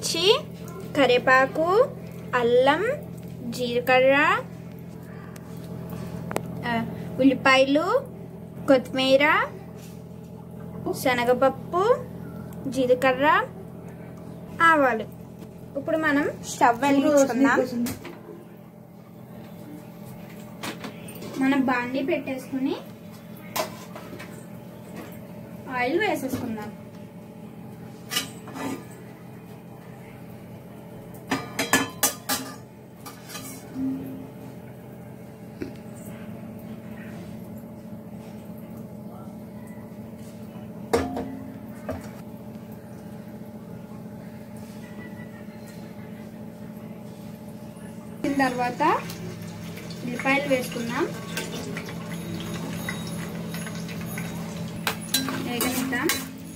పచ్చిమిర్చి కరివేపాకు అల్లం జీలకర్ర ఆ, ఉల్లిపాయలు కొత్తిమీర శనగపప్పు జీలకర్ర ఆవాలు ఇప్పుడు మనం స్టవ్ వెలిగించుకుందాం మనం బాండి పెట్టేసుకుని ఆయిల్ వేసేసుకుందాం దీని తర్వాత ఉల్లిపాయలు వేసుకుందాం వేగనిద్దాం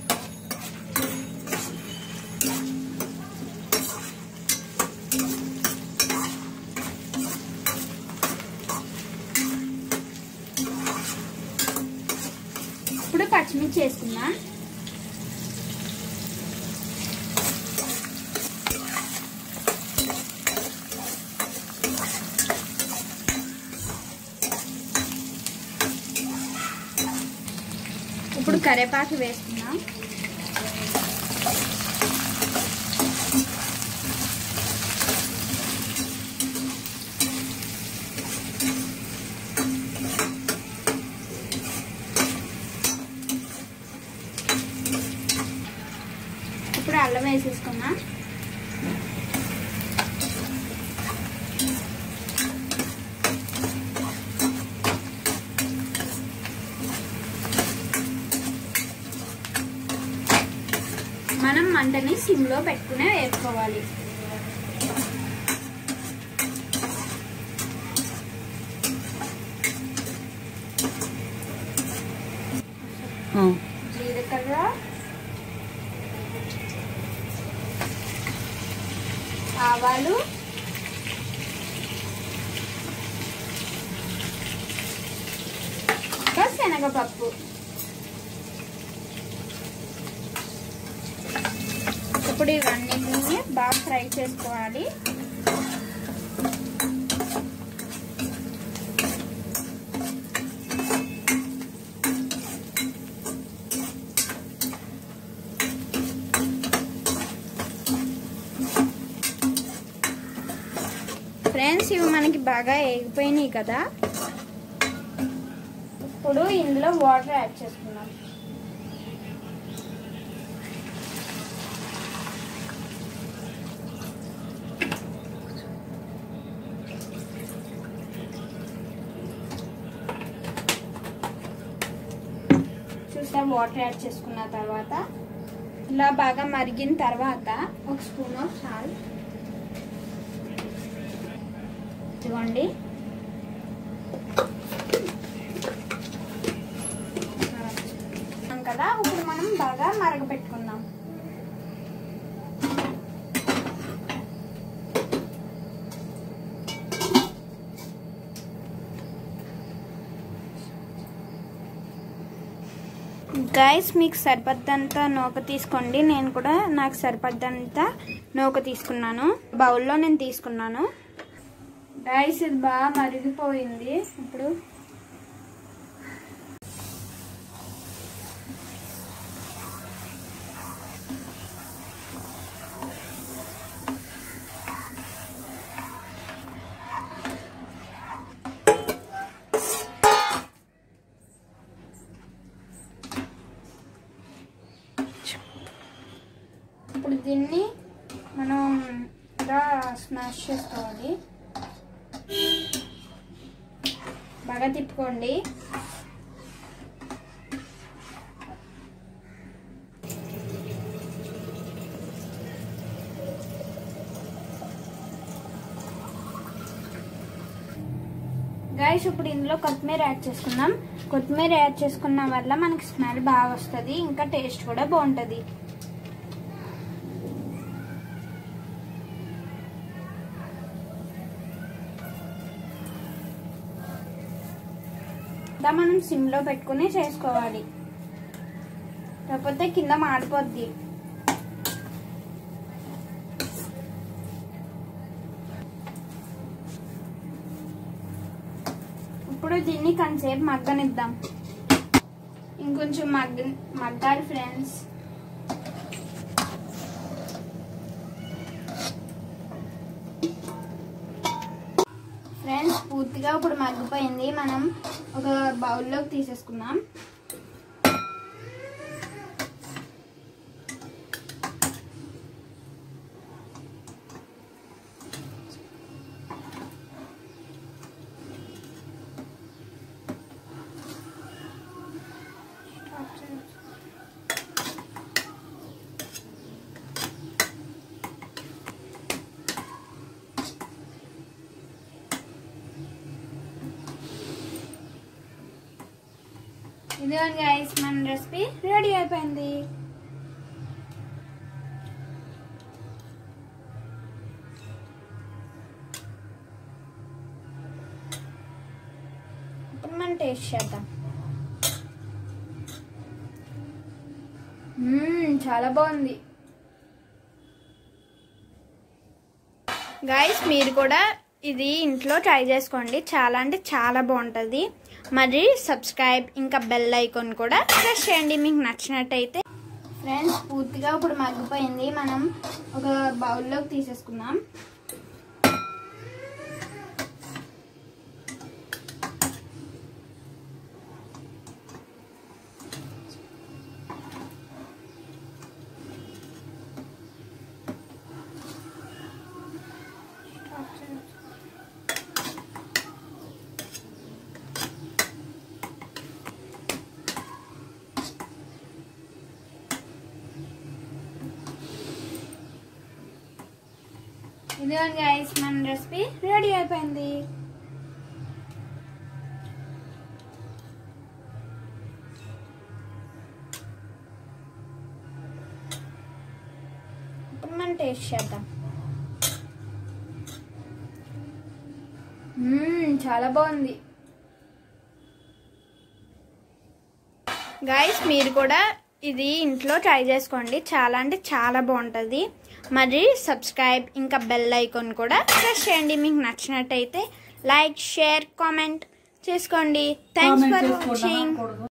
ఇప్పుడు పచ్చిమిర్చి వేసుకుందాం ఇప్పుడు కరివేపాకు వేసుకుందాం ఇప్పుడు అల్లం వేసేసుకుందాం మనం మంటని సిమ్లో పెట్టుకునే వేసుకోవాలి జీలకర్ర ఆవాలు ఇంకా శనగపప్పు ఇప్పుడు ఇవన్నీ బాగా ఫ్రై చేసుకోవాలి ఫ్రెండ్స్ ఇవి మనకి బాగా వేగిపోయినాయి కదా ఇప్పుడు ఇందులో వాటర్ యాడ్ చేసుకున్నాం చూస్తే వాటర్ యాడ్ చేసుకున్న తర్వాత ఇలా బాగా మరిగిన తర్వాత ఒక స్పూన్ ఆఫ్ సాల్ట్ ఇదిగోండి కదా ఇప్పుడు మనం బాగా మరగపెట్టుకుందాం గైస్ మీకు సరిపడ్డంత నూక తీసుకోండి నేను కూడా నాకు సరిపడ్డంత నూక తీసుకున్నాను బౌల్లో నేను తీసుకున్నాను గైస్ ఇది బాగా మరిగిపోయింది ఇప్పుడు ఇప్పుడు దీన్ని మనం ఇలా స్మాష్ చేసుకోవాలి బాగా తిప్పుకోండి గైస్ ఇప్పుడు ఇందులో కొత్తిమీర యాడ్ చేసుకుందాం కొత్తిమీర యాడ్ చేసుకున్న వల్ల మనకి స్మెల్ బాగా వస్తుంది ఇంకా టేస్ట్ కూడా బాగుంటుంది ఇలా మనం సిమ్లో పెట్టుకుని చేసుకోవాలి లేకపోతే కింద మాడిపోద్ది ఇప్పుడు దీన్ని కొంతసేపు మగ్గనిద్దాం ఇంకొంచెం మగ్గ మగ్గాలి ఫ్రెండ్స్ ఫ్రెండ్స్ పూర్తిగా ఇప్పుడు మగ్గిపోయింది మనం ఒక బౌల్లోకి తీసేసుకుందాం ఇదిగోండి గైస్ మన రెసిపీ రెడీ అయిపోయింది ఇప్పుడు మనం టేస్ట్ చేద్దాం మ్మ్, చాలా బాగుంది గైస్ మీరు కూడా ఇది ఇంట్లో ట్రై చేసుకోండి చాలా అంటే చాలా బాగుంటుంది మరి సబ్స్క్రైబ్ ఇంకా బెల్ ఐకాన్ కూడా ప్రెస్ చేయండి మీకు నచ్చినట్టయితే ఫ్రెండ్స్ పూర్తిగా ఇప్పుడు మగ్గిపోయింది మనం ఒక బౌల్లోకి తీసేసుకుందాం ఇదిగోండి గైస్ మన రెసిపీ రెడీ అయిపోయింది ఇప్పుడు మనం టేస్ట్ చేద్దాం మ్మ్, చాలా బాగుంది గైస్ మీరు కూడా ఇది ఇంట్లో ట్రై చేసుకోండి చాలా అంటే చాలా బాగుంటుంది మరి సబ్స్క్రైబ్ ఇంకా బెల్ ఐకాన్ కూడా ప్రెస్ చేయండి మీకు నచ్చినట్టయితే లైక్ షేర్ కామెంట్ చేసుకోండి థ్యాంక్స్ కామెంట్ ఫర్ చేసుకోండి వాచింగ్ అనకూడదు